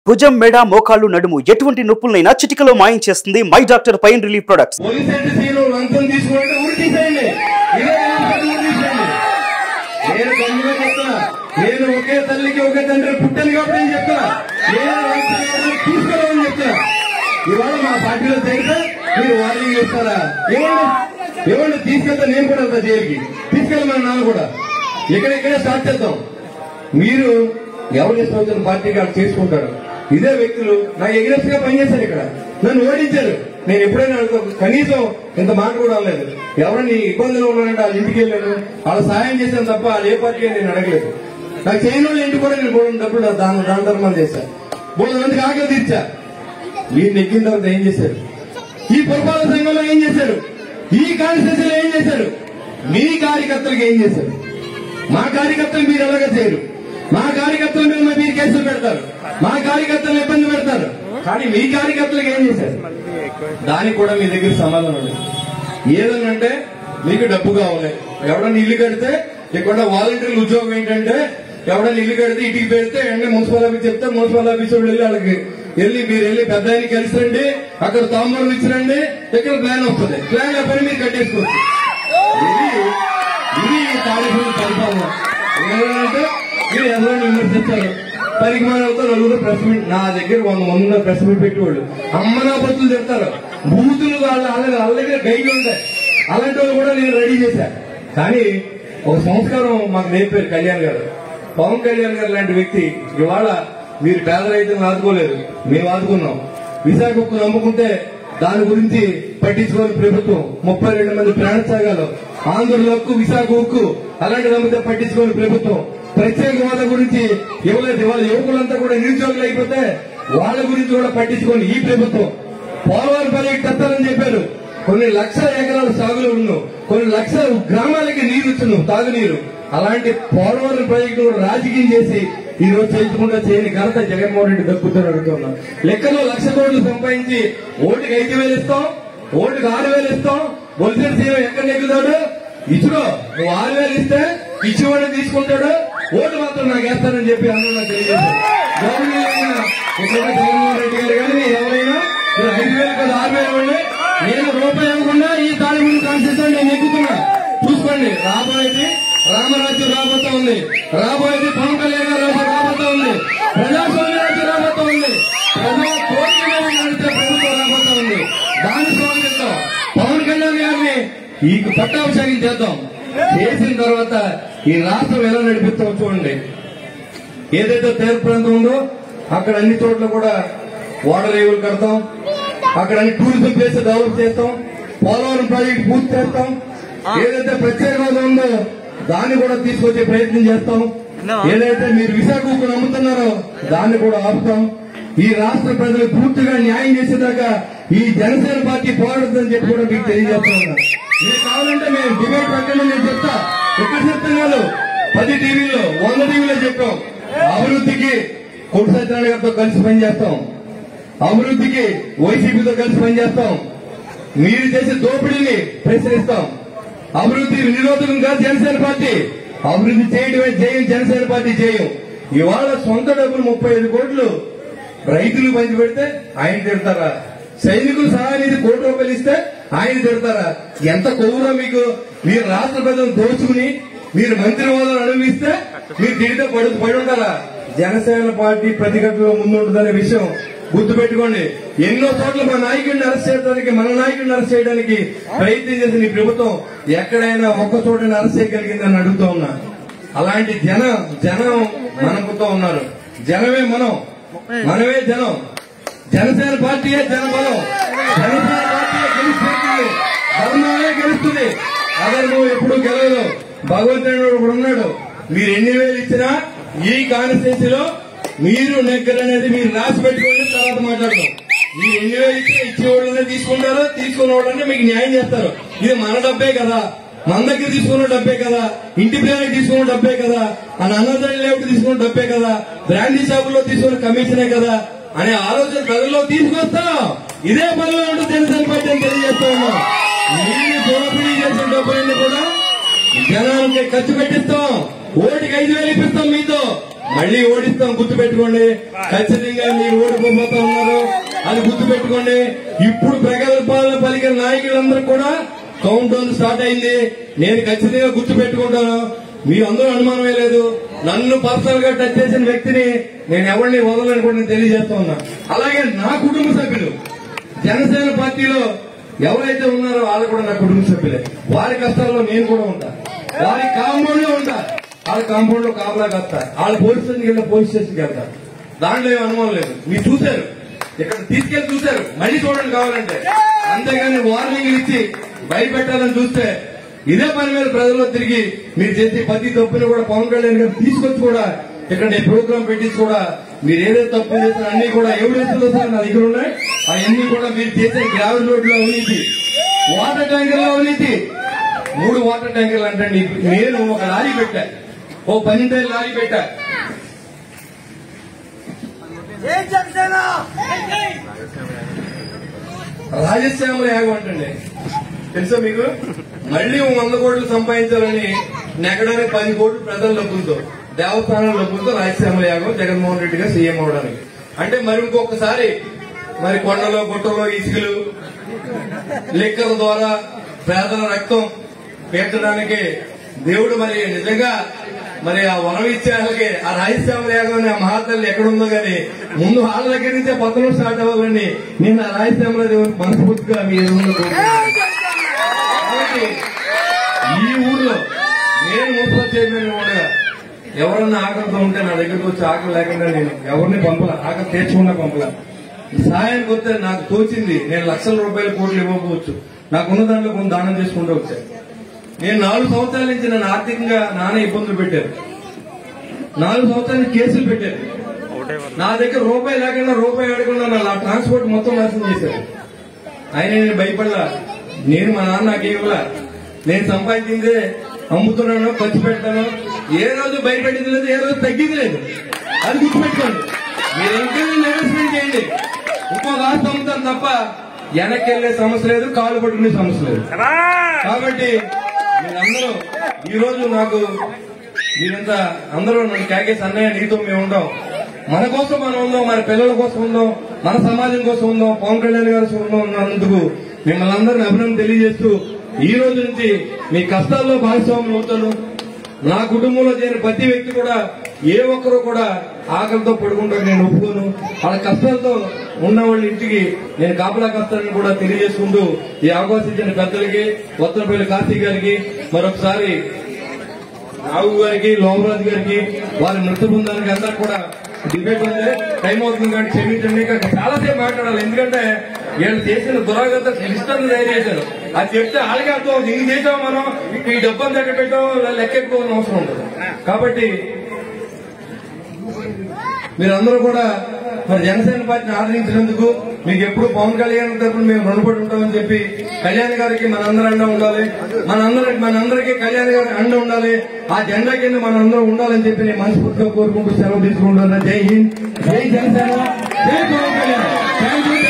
భుజం మెడ మోకాళ్ళు నడుము ఎటువంటి నొప్పులనైనా చిటికలో మాయం చేస్తుంది my doctor pain relief products police అంటే సీను లంచం తీసుకుంటే ఊరు తీసేయండి ఇదే ఊరు తీసేయండి నేను తల్లిగా చెప్తున్నా నేను ఒకే తల్లికి ఒకే తండ్రి పుట్టాను కాబట్టి నేను చెప్తున్నా నేను లంచం ఎవరిని తీసుకోవాలని చెప్తున్నా ఇవాళ మా పార్టీలో చేరితే మీరు వార్నింగ్ ఇస్తారా ఇవ్వండి ఇవ్వండి తీసుకెళ్తా నేను కూడా వెళ్తా జైలుకి తీసుకెళ్ళమని నాన్న కూడా ఇక్కడిక్కడే స్టార్ట్ చేద్దాం మీరు ఎవరు ఇష్టం వచ్చిన పార్టీకి వాళ్ళు చేసుకుంటారు ఇదే వ్యక్తులు నాకు ఎగ్రెస్ గా పనిచేశారు ఇక్కడ నన్ను ఓడించారు నేను ఎప్పుడైనా అడుగుతా కనీసం ఇంత మాట కూడా అనలేదు ఎవరైనా ఇబ్బందులు ఉన్నారంటే వాళ్ళ ఇంటికి వెళ్ళాను వాళ్ళ సాయం చేశాను తప్ప వాళ్ళు ఏ పార్టీ అని నేను అడగలేదు నాకు చేయని వాళ్ళ ఇంటికి కూడా నేను పోవడం డబ్బులు దాని దాన ధర్మాలు చేశాను మూడు మందికి ఆకలి తీర్చా వీళ్ళు నెగ్గిన తర్వాత ఏం చేశారు ఈ పురపాలక సంఘంలో ఏం చేశారు ఈ కాన్స్టిట్యూన్సీలో ఏం చేశారు మీ కార్యకర్తలకు ఏం చేశారు మా కార్యకర్తలు మీరు ఎలాగ చేయరు మా కార్యకర్తల మీద మీరు కేసులు పెడతారు మా కార్యకర్తలు ఇబ్బంది పెడతారు కానీ మీ కార్యకర్తలకు ఏం చేశారు దానికి కూడా మీ దగ్గర సమాధానం ఉంది ఏదనంటే మీకు డబ్బు కావాలి ఎవడన్నా ఇల్లు కడితే ఇక్కడ వాలంటీర్ల ఉద్యోగం ఏంటంటే ఎవడన్నా ఇల్లు కడితే ఇంటికి పెడితే వెంటనే మున్సిపల్ ఆఫీస్ చెప్తే మున్సిపల్ ఆఫీస్ వాళ్ళు వెళ్ళి వాళ్ళకి వెళ్ళి మీరు వెళ్ళి పెద్ద ఆయన కలిసి రండి అక్కడ తాంబూలం ఇచ్చిరండి ఇక్కడ ప్లాన్ వస్తుంది ప్లాన్ పని మీరు కట్టేసుకోవచ్చు ఇది ఇది తారీఖు పరిపాలన ఏమంటే మీరు ఎవరో విమర్శిస్తారు పరిమాణాలతో నలుగురు ప్రెస్ మీట్ నా దగ్గర వంద మంది ఉన్నారు ప్రెస్ మీట్ పెట్టేవాళ్ళు అమ్మనా బతులు తిడతారు బూతులు వాళ్ళ వాళ్ళ వాళ్ళ దగ్గర గైడ్లు ఉంటాయి అలాంటి వాళ్ళు కూడా నేను రెడీ చేశా కానీ ఒక సంస్కారం మాకు నేర్పారు కళ్యాణ్ గారు పవన్ కళ్యాణ్ గారు లాంటి వ్యక్తి ఇవాళ మీరు పేద రైతులను ఆదుకోలేదు మేము ఆదుకున్నాం విశాఖ ఉక్కు నమ్ముకుంటే దాని గురించి పట్టించుకోని ప్రభుత్వం ముప్పై రెండు మంది ప్రాణత్యాగాలు ఆంధ్రులకు విశాఖ ఉక్కు అలాంటి నమ్మితే పట్టించుకోని ప్రభుత్వం ప్రత్యేక హోదా గురించి ఇవ్వలేదు వాళ్ళ యువకులంతా కూడా నిరుద్యోగులు అయిపోతే వాళ్ళ గురించి కూడా పట్టించుకోని ఈ ప్రభుత్వం పోలవరం ప్రాజెక్ట్ తెస్తారని చెప్పారు కొన్ని లక్షల ఎకరాల సాగులో ఉన్నావు కొన్ని లక్షల గ్రామాలకి నీరు ఇచ్చున్నావు తాగునీరు అలాంటి పోలవరం ప్రాజెక్టు కూడా రాజకీయం చేసి ఈ రోజు చేయకుండా చేయని ఘనత జగన్మోహన్ రెడ్డి దక్కుతారు అడుగుతున్నాం లెక్కలో లక్ష కోట్లు సంపాదించి ఓటుకి ఐదు వేలు ఇస్తాం ఓటుకి ఆరు వేలు ఇస్తాం బొలిసిన సీఎం ఎక్కడ నెగ్గుతాడు ఇచ్చుకో నువ్వు ఆరు వేలు ఇస్తే ఇచ్చేవాడు తీసుకుంటాడు ఓటు మాత్రం నాకు వేస్తానని చెప్పి అందరూ నాకు తెలియజేశారు గవర్నమెంట్ ఇక్కడ జగన్మోహన్ రెడ్డి గారు కానీ ఎవరైనా మీరు ఐదు వేలు కాదు ఆరు వేలు ఇవ్వండి నేను రూపాయి ఇవ్వకుండా ఈ తాలిబుల్ కాన్స్టిట్యూషన్ నేను ఎక్కుతున్నా చూసుకోండి రాబోయేది రామరాజ్యం రాబోతా ఉంది రాబోయేది పవన్ కళ్యాణ్ గారు రాజ్యం రాబోతా ఉంది ప్రజాస్వామ్య రాజ్యం రాబోతా ఉంది ప్రజా కోరిక మీద నడిచే ప్రభుత్వం రాబోతా ఉంది దాన్ని స్వాగతిస్తాం పవన్ కళ్యాణ్ గారిని ఈ పట్టాభిషేకం చేద్దాం చేసిన తర్వాత ఈ రాష్ట్రం ఎలా నడిపిస్తాం చూడండి ఏదైతే తీర ప్రాంతం ఉందో అక్కడ అన్ని చోట్ల కూడా వాటర్ రేవులు కడతాం అక్కడ అన్ని టూరిజం ప్లేస్ డెవలప్ చేస్తాం పోలవరం ప్రాజెక్ట్ పూర్తి చేస్తాం ఏదైతే ప్రత్యేక హోదా ఉందో దాన్ని కూడా తీసుకొచ్చే ప్రయత్నం చేస్తాం ఏదైతే మీరు విశాఖ ఉక్కు నమ్ముతున్నారో దాన్ని కూడా ఆపుతాం ఈ రాష్ట్ర ప్రజలు పూర్తిగా న్యాయం చేసేదాకా ఈ జనసేన పార్టీ పోరాడుతుందని చెప్పి కూడా మీకు తెలియజేస్తా ఉన్నా మీరు కావాలంటే మేము డిబేట్ పెట్టండి నేను చెప్తా ఎక్కడ చెప్తాను కాదు పది టీవీలో వంద టీవీలో చెప్పాం అభివృద్ధికి కొట్టు సత్యనారాయణ గారితో కలిసి పనిచేస్తాం అభివృద్ధికి వైసీపీతో కలిసి పనిచేస్తాం మీరు చేసే దోపిడీని ప్రశ్నిస్తాం అభివృద్ధి నిరోధకంగా జనసేన పార్టీ అభివృద్ధి చేయడమే చేయం జనసేన పార్టీ చేయం ఇవాళ సొంత డబ్బులు ముప్పై ఐదు కోట్లు రైతులు పంచి పెడితే ఆయన తిడతారా సైనికులు సహాయానిధి కోటి రూపాయలు ఇస్తే ఆయన తిడతారా ఎంత కొవ్వురా మీకు మీరు రాష్ట్ర ప్రజలను దోచుకుని మీరు మంత్రి హోదాలు అనుభవిస్తే మీరు తిడితే పడు పడి ఉంటారా జనసేన పార్టీ ప్రతిఘటనలో ముందుంటుందనే విషయం గుర్తు పెట్టుకోండి ఎన్నో చోట్ల మా నాయకుడిని అరెస్ట్ చేయడానికి మన నాయకుడిని అరెస్ట్ చేయడానికి ప్రయత్నం చేసిన ఈ ప్రభుత్వం ఎక్కడైనా ఒక్క చోటని అరెస్ట్ చేయగలిగిందని అడుగుతూ ఉన్నా అలాంటి జన జనం మనకుతో ఉన్నారు జనమే మనం మనమే జనం జనసేన పార్టీయే జనబలం జనసేన పార్టీయే గెలుస్తుంది ధర్మమే గెలుస్తుంది అధర్మం ఎప్పుడు గెలవదు భగవంతుడు ఒకడు ఉన్నాడు మీరు ఎన్ని వేలు ఇచ్చినా ఈ కాన్స్టిట్యూన్సీలో మీరు నెగ్గరనేది మీరు రాసి పెట్టుకోండి తర్వాత మాట్లాడదాం మీరు ఎన్ని వేలు ఇచ్చినా ఇచ్చేవాళ్ళనే తీసుకుంటారు తీసుకున్న వాళ్ళనే మీకు న్యాయం చేస్తారు ఇది మన డబ్బే కదా మన దగ్గర తీసుకున్న డబ్బే కదా ఇంటి పిల్లలకి తీసుకున్న డబ్బే కదా అని అన్నదాని లేఅవుట్ తీసుకున్న డబ్బే కదా బ్రాండీ షాపుల్లో తీసుకున్న కమిషనే కదా అనే ఆలోచన ప్రజల్లో తీసుకొస్తాం ఇదే పనిలో ఉంటూ జనసేన పార్టీ అని తెలియజేస్తా ఉన్నాం మీరు దోపిడీ చేసిన డబ్బులన్నీ కూడా జనానికి ఖర్చు పెట్టిస్తాం ఓటికి ఐదు వేలు ఇప్పిస్తాం మీతో మళ్ళీ ఓడిస్తాం గుర్తు పెట్టుకోండి ఖచ్చితంగా మీరు ఓడిపోబోతా ఉన్నారు అది గుర్తు పెట్టుకోండి ఇప్పుడు ప్రగల్భాలను పలికిన నాయకులందరూ కూడా కౌంట్ డౌన్ స్టార్ట్ అయింది నేను ఖచ్చితంగా గుర్తు పెట్టుకుంటాను మీ అందరూ అనుమానమే లేదు నన్ను పర్సనల్ గా టచ్ చేసిన వ్యక్తిని నేను ఎవరిని వదలని కూడా నేను తెలియజేస్తా ఉన్నా అలాగే నా కుటుంబ సభ్యులు జనసేన పార్టీలో ఎవరైతే ఉన్నారో వాళ్ళు కూడా నా కుటుంబ సభ్యులే వారి కష్టాల్లో నేను కూడా ఉంటా వారి కాంపౌండ్ లో ఉంటా వాళ్ళ కాంపౌండ్ లో కాపలా కస్తా వాళ్ళ పోలీస్ స్టేషన్కి వెళ్తే పోలీస్ స్టేషన్కి వెళ్తా దాంట్లో ఏం అనుమానం లేదు మీరు చూశారు ఇక్కడ తీసుకెళ్లి చూశారు మళ్ళీ చూడండి కావాలంటే అంతేగాని వార్నింగ్ ఇచ్చి భయపెట్టాలని చూస్తే ఇదే పని మీద ప్రజల్లో తిరిగి మీరు చేసే ప్రతి తప్పుని కూడా పవన్ కళ్యాణ్ గారు తీసుకొచ్చి కూడా ఇక్కడ నేను ప్రోగ్రామ్ పెట్టించి కూడా మీరు ఏదైతే తప్పు చేసిన అన్ని కూడా ఎవిడెన్స్ సార్ నా దగ్గర ఉన్నాయి అవన్నీ కూడా మీరు చేసే గ్రావెల్ రోడ్ లో అవినీతి వాటర్ ట్యాంకర్ లో అవినీతి మూడు వాటర్ ట్యాంకర్లు అంటే నేను ఒక లారీ పెట్టా ఓ పన్నెండేళ్ళ లారీ పెట్టా ఏం జనసేన రాజశ్యామల యాగం అంటండి తెలుసా మీకు మళ్ళీ ఓ వంద కోట్లు సంపాదించాలని నెగడానికి పది కోట్లు ప్రజల డబ్బులతో దేవస్థానం డబ్బులతో రాజశ్యామల యాగం జగన్మోహన్ రెడ్డి గారు సీఎం అవడానికి అంటే మరి ఇంకొకసారి మరి కొండలో గుట్టలో ఇసుకలు లెక్కల ద్వారా పేదల రక్తం పీల్చడానికి దేవుడు మరి నిజంగా మరి ఆ వనం ఇచ్చే వాళ్ళకి ఆ రాజశ్యామల యాగం అనే ఆ మహాతల్లి ఎక్కడుందో గాని ముందు వాళ్ళ దగ్గర నుంచే పతనం స్టార్ట్ అవ్వాలని నేను ఆ రాజశ్యామల దేవుని మనస్ఫూర్తిగా మీ ఎదురుగా కోరుకుంటున్నాను. కాబట్టి ఈ ఊర్లో నేను మున్సిపల్ చైర్మన్ ఉండగా ఎవరన్నా ఆకలితో ఉంటే నా దగ్గరకు వచ్చి ఆకలి లేకుండా నేను ఎవరిని పంపల ఆకలి తీర్చకుండా పంపల ఈ సాయానికి వస్తే నాకు తోచింది నేను లక్షల రూపాయల కోట్లు ఇవ్వకపోవచ్చు నాకున్న దాంట్లో కొంత దానం చేసుకుంటూ వచ్చాను నేను నాలుగు సంవత్సరాల నుంచి నన్ను ఆర్థికంగా నాన్న ఇబ్బందులు పెట్టారు నాలుగు సంవత్సరాల నుంచి కేసులు పెట్టారు నా దగ్గర రూపాయి లేకుండా రూపాయి అడగకుండా నా ట్రాన్స్పోర్ట్ మొత్తం నాశనం చేశారు ఆయన నేను భయపడలా నేను మా నాన్న నాకు ఇవ్వలా నేను సంపాదించిందే అమ్ముతున్నాను ఖర్చు పెడతాను ఏ రోజు భయపెట్టింది లేదు ఏ రోజు తగ్గింది లేదు అది గుర్తుపెట్టుకోండి మీరు ఇంకా ఇన్వెస్ట్మెంట్ చేయండి ఇంకో రాష్ట్రం అమ్ముతాను తప్ప వెనక్కి వెళ్లే సమస్య లేదు కాలు పట్టుకునే సమస్య లేదు కాబట్టి మీరందరూ ఈ రోజు నాకు మీరంతా అందరూ నన్ను కేకేసి అన్నయ్య నీతో మేము ఉందాం మన కోసం మనం ఉందాం మన పిల్లల కోసం ఉందాం మన సమాజం కోసం ఉందాం పవన్ కళ్యాణ్ గారి కోసం ఉందాం అన్నందుకు మిమ్మల్ని అందరిని అభినందన తెలియజేస్తూ ఈ రోజు నుంచి మీ కష్టాల్లో భాగస్వాములు అవుతాను నా కుటుంబంలో చేరిన ప్రతి వ్యక్తి కూడా ఏ ఒక్కరు కూడా ఆకలితో పడుకుంటారు నేను ఒప్పుకోను వాళ్ళ కష్టాలతో ఉన్న వాళ్ళ ఇంటికి నేను కాపలా కష్టాలను కూడా తెలియజేసుకుంటూ ఈ అవకాశం ఇచ్చిన పెద్దలకి వత్తనపల్లి కాశీ గారికి మరొకసారి రావు గారికి లోమరాజు గారికి వారి నృత్య బృందానికి అందరికి కూడా డిబేట్ ఉంది టైం అవుతుంది కాబట్టి క్షమించండి ఇంకా చాలాసేపు మాట్లాడాలి ఎందుకంటే వీళ్ళు చేసిన దురాగత లిస్టర్లు తయారు చేశారు అది చెప్తే వాళ్ళకే అర్థం అవుతుంది ఇది చేసాం మనం ఈ డబ్బు దగ్గర పెట్టాం లెక్క ఎక్కువ అవసరం ఉంటుంది కాబట్టి మీరందరూ కూడా మరి జనసేన పార్టీని ఆదరించినందుకు మీకు ఎప్పుడు పవన్ కళ్యాణ్ తరపున మేము రుణపడి ఉంటామని చెప్పి కళ్యాణ్ గారికి మనందరం అండ ఉండాలి మనందరికి మనందరికీ కళ్యాణ్ గారి అండ ఉండాలి ఆ జెండా కింద మనందరం ఉండాలని చెప్పి నేను మనస్ఫూర్తిగా కోరుకుంటూ సెలవు తీసుకుంటున్నాను జై హింద్ జై జనసేన జై పవన్ కళ్యాణ్ థ్యాంక్ యూ